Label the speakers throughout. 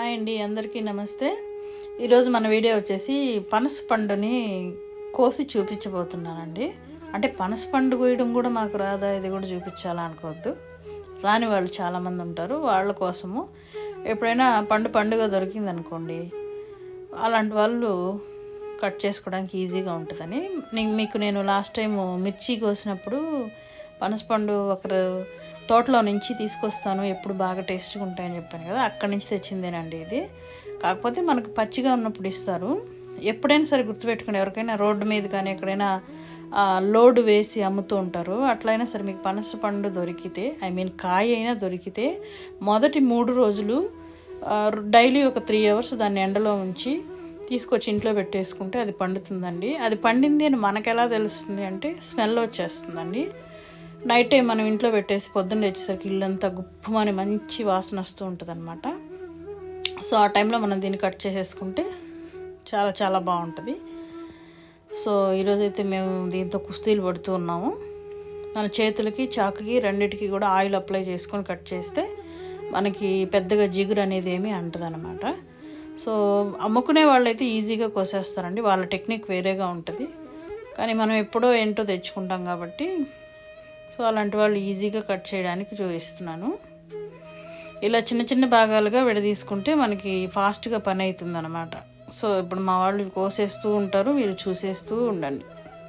Speaker 1: hi అండి అందరికీ నమస్తే ఈరోజు మన వీడియో వచ్చేసి పనస పండుని కోసి చూపించబోతున్నానండి అంటే పనస పండు కోయడం కూడా మాకు రాదా ఇది కూడా చూపించాలా అనుకోవద్దు రాని వాళ్ళు చాలామంది ఉంటారు వాళ్ళ కోసము ఎప్పుడైనా పండు పండుగ దొరికింది అనుకోండి అలాంటి వాళ్ళు కట్ చేసుకోవడానికి ఈజీగా ఉంటుందని నీ- మీకు నేను లాస్ట్ టైం మిర్చి కోసినప్పుడు పనసపండు ఒకరు తోటలో నుంచి తీసుకొస్తాను ఎప్పుడు బాగా టేస్ట్గా ఉంటాయని చెప్పాను కదా అక్కడి నుంచి తెచ్చిందేనండి ఇది కాకపోతే మనకు పచ్చిగా ఉన్నప్పుడు ఇస్తారు ఎప్పుడైనా సరే గుర్తుపెట్టుకుని ఎవరికైనా రోడ్డు మీద కానీ ఎక్కడైనా ఆ, లోడ్ వేసి అమ్ముతూ ఉంటారు అట్లయినా సరే మీకు పనస పండు దొరికితే ఐ మీన్ కాయ అయినా దొరికితే మొదటి మూడు రోజులు ఆ, డైలీ ఒక త్రీ అవర్స్ దాన్ని ఎండలో ఉంచి తీసుకొచ్చి ఇంట్లో పెట్టేసుకుంటే అది పండుతుందండి అది పండింది అని మనకు ఎలా తెలుస్తుంది అంటే స్మెల్ వచ్చేస్తుందండి నైట్ టైం మనం ఇంట్లో పెట్టేసి పొద్దున్న వచ్చేసరికి ఇల్లంతా గుప్పమని మంచి వాసన వస్తూ ఉంటుంది అనమాట సో ఆ టైంలో మనం దీన్ని కట్ చేసేసుకుంటే చాలా చాలా బాగుంటుంది సో ఈరోజైతే మేము దీంతో కుస్తీలు పడుతూ ఉన్నాము మన చేతులకి చాకుకి రెండిటికి కూడా ఆయిల్ అప్లై చేసుకొని కట్ చేస్తే మనకి పెద్దగా జిగురు అనేది ఏమీ అంటదనమాట సో అమ్ముకునే వాళ్ళైతే ఈజీగా కోసేస్తారండి వాళ్ళ టెక్నిక్ వేరేగా ఉంటుంది కానీ మనం ఎప్పుడో ఏంటో తెచ్చుకుంటాం కాబట్టి సో అలాంటి వాళ్ళు ఈజీగా కట్ చేయడానికి చూపిస్తున్నాను ఇలా చిన్న చిన్న భాగాలుగా విడదీసుకుంటే మనకి ఫాస్ట్గా పని అవుతుంది అనమాట సో ఇప్పుడు మా వాళ్ళు కోసేస్తూ ఉంటారు మీరు చూసేస్తూ ఉండండి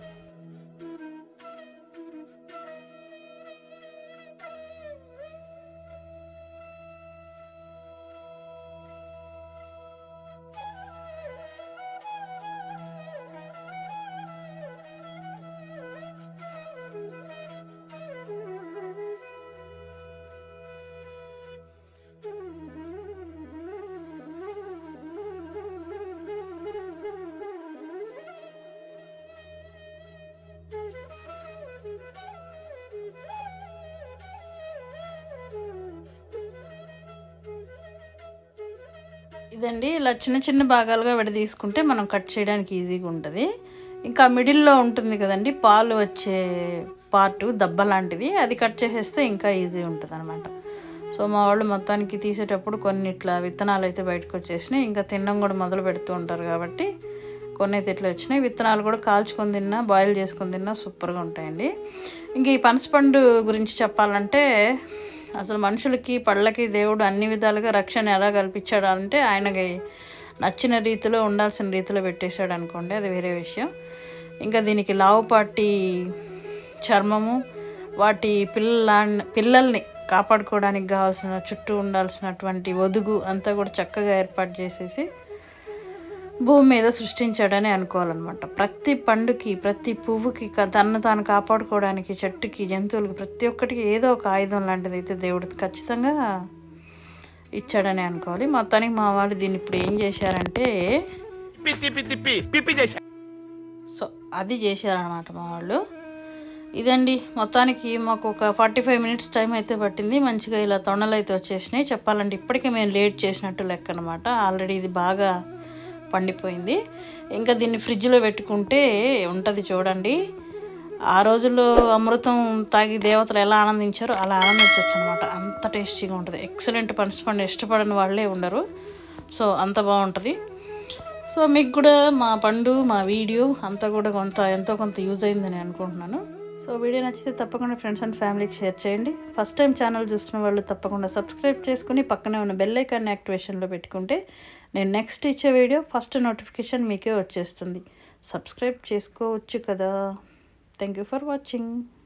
Speaker 1: ఇదండి ఇలా చిన్న చిన్న భాగాలుగా విడదీసుకుంటే మనం కట్ చేయడానికి ఈజీగా ఉంటుంది ఇంకా మిడిల్లో ఉంటుంది కదండి పాలు వచ్చే పార్ట్ దెబ్బ లాంటిది అది కట్ చేసేస్తే ఇంకా ఈజీ ఉంటుంది అనమాట సో మా వాళ్ళు మొత్తానికి తీసేటప్పుడు కొన్ని ఇట్లా విత్తనాలు అయితే బయటకు వచ్చేసినాయి ఇంకా తినడం కూడా మొదలు పెడుతూ ఉంటారు కాబట్టి కొన్ని అయితే ఇట్లా వచ్చినాయి విత్తనాలు కూడా కాల్చుకొని తిన్నా బాయిల్ చేసుకొని తిన్నా సూపర్గా ఉంటాయండి ఇంకా ఈ పనసపండు గురించి చెప్పాలంటే అసలు మనుషులకి పళ్ళకి దేవుడు అన్ని విధాలుగా రక్షణ ఎలా కల్పించాడు అంటే ఆయనకి నచ్చిన రీతిలో ఉండాల్సిన రీతిలో పెట్టేశాడు అనుకోండి అది వేరే విషయం ఇంకా దీనికి లావుపాటి చర్మము వాటి పిల్లల పిల్లల్ని కాపాడుకోవడానికి కావాల్సిన చుట్టూ ఉండాల్సినటువంటి ఒదుగు అంతా కూడా చక్కగా ఏర్పాటు చేసేసి భూమి మీద సృష్టించాడని అనుకోవాలన్నమాట ప్రతి పండుకి ప్రతి పువ్వుకి క- తనను తాను కాపాడుకోవడానికి చెట్టుకి జంతువులకి ప్రతి ఒక్కటికి ఏదో ఒక ఆయుధం లాంటిది అయితే దేవుడు ఖచ్చితంగా ఇచ్చాడని అనుకోవాలి మొత్తానికి మా వాళ్ళు దీన్ని ఇప్పుడు ఏం చేశారంటే
Speaker 2: తిప్పి తిప్పి తిప్పి పిప్పి చేశా
Speaker 1: సో అది చేశారనమాట మా వాళ్ళు ఇదండి మొత్తానికి మాకు ఒక ఫార్టీ ఫైవ్ మినిట్స్ టైం అయితే పట్టింది మంచిగా ఇలా తొండలు అయితే వచ్చేసినాయి చెప్పాలంటే ఇప్పటికే మేము లేట్ చేసినట్టు లెక్క అనమాట ఆల్రెడీ ఇది బాగా పండిపోయింది ఇంకా దీన్ని ఫ్రిడ్జ్లో పెట్టుకుంటే ఉంటుంది చూడండి ఆ రోజుల్లో అమృతం తాగి దేవతలు ఎలా ఆనందించారో అలా ఆనందించవచ్చు అనమాట అంత టేస్టీగా ఉంటుంది ఎక్సలెంట్ పనసపండు ఇష్టపడని వాళ్ళే ఉండరు సో అంత బాగుంటుంది సో మీకు కూడా మా పండు మా వీడియో అంతా కూడా కొంత ఎంతో కొంత యూజ్ అయిందని అనుకుంటున్నాను సో వీడియో నచ్చితే తప్పకుండా ఫ్రెండ్స్ అండ్ ఫ్యామిలీకి షేర్ చేయండి ఫస్ట్ టైం ఛానల్ చూస్తున్న వాళ్ళు తప్పకుండా సబ్స్క్రైబ్ చేసుకుని పక్కనే ఉన్న బెల్ ఐకాన్ యాక్టివేషన్లో పెట్టుకుంటే నేను నెక్స్ట్ ఇచ్చే వీడియో ఫస్ట్ నోటిఫికేషన్ మీకే వచ్చేస్తుంది సబ్స్క్రైబ్ చేసుకోవచ్చు కదా థ్యాంక్ యూ ఫర్ వాచింగ్